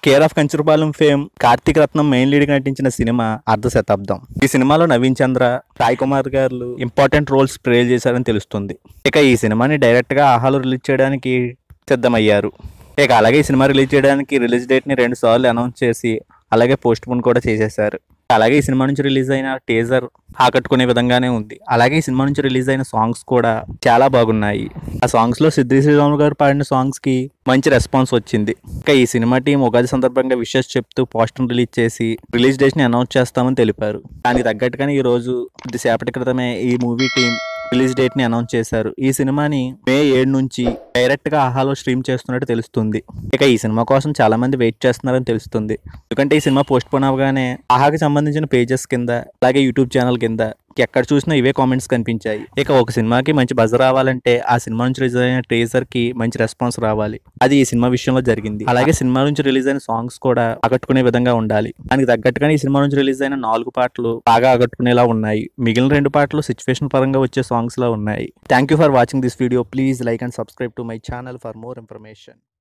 care of Kancharapalem fame Karthik Ratnam main lead నటించిన సినిమా అర్ధ శతాబ్దం ఈ సినిమాలో నవీన్ చంద్ర సాయి కుమార్ గారు ఇంపార్టెంట్ రోల్స్ ప్లే చేశారని తెలుస్తుంది ఇక ఈ సినిమాని డైరెక్ట్ గా ఆహాలో రిలీజ్ చేయడానికి సిద్ధమయ్యారు ఇక అలాగే ఈ సినిమా రిలీజ్ చేయడానికి రిలీజ్ డేట్ ని రెండు సార్లు అనౌన్స్ చేసి అలాగే పోస్ట్ పోన్ కూడా చేసేశారు అలాగే ఈ సినిమా నుంచి రిలీజ్ అయిన టేజర్ ఆకట్టుకునే విధంగానే ఉంది అలాగే ఈ సినిమా నుంచి రిలీజ్ అయిన సాంగ్స్ కూడా చాలా బాగున్నాయి ఆ సాంగ్స్ లో సిద్ధి శ్రీరాములు గారు పాడిన సాంగ్స్ కి మంచి రెస్పాన్స్ వచ్చింది ఇంకా ఈ సినిమా టీం ఉగాది సందర్భంగా విషెస్ చెప్తూ పోస్టర్ రిలీజ్ చేసి రిలీజ్ డేట్ ని అనౌన్స్ చేస్తామని తెలిపారు దానికి తగ్గట్టుగానే ఈ రోజు కొద్దిసేపటి క్రితమే ఈ మూవీ టీం రిలీజ్ డేట్ ని అనౌన్స్ చేశారు ఈ సినిమాని మే ఏడు నుంచి డైరెక్ట్ గా ఆహాలో స్ట్రీమ్ చేస్తున్నట్టు తెలుస్తుంది ఇక ఈ సినిమా కోసం చాలా మంది వెయిట్ చేస్తున్నారని తెలుస్తుంది ఎందుకంటే ఈ సినిమా పోస్ట్ పోన్ అవగానే ఆహాకి సంబంధించిన పేజెస్ కింద అలాగే యూట్యూబ్ ఛానల్ కింద ఎక్కడ చూసినా ఇవే కామెంట్స్ కనిపించాయి ఇక ఒక సినిమాకి మంచి బజ్ రావాలంటే ఆ సినిమా నుంచి రిలీజ్ అయిన ట్రేజర్ కి మంచి రెస్పాన్స్ రావాలి అది ఈ సినిమా విషయంలో జరిగింది అలాగే సినిమా నుంచి రిలీజ్ అయిన సాంగ్స్ కూడా ఆకట్టుకునే విధంగా ఉండాలి దానికి తగ్గట్టుగానే ఈ సినిమా నుంచి రిలీజ్ అయిన నాలుగు పాటలు బాగా ఆకట్టుకునేలా ఉన్నాయి మిగిలిన రెండు పాటలు సిచ్యువేషన్ పరంగా వచ్చే సాంగ్స్ లా ఉన్నాయి thank you for watching this video please like and subscribe to my channel for more information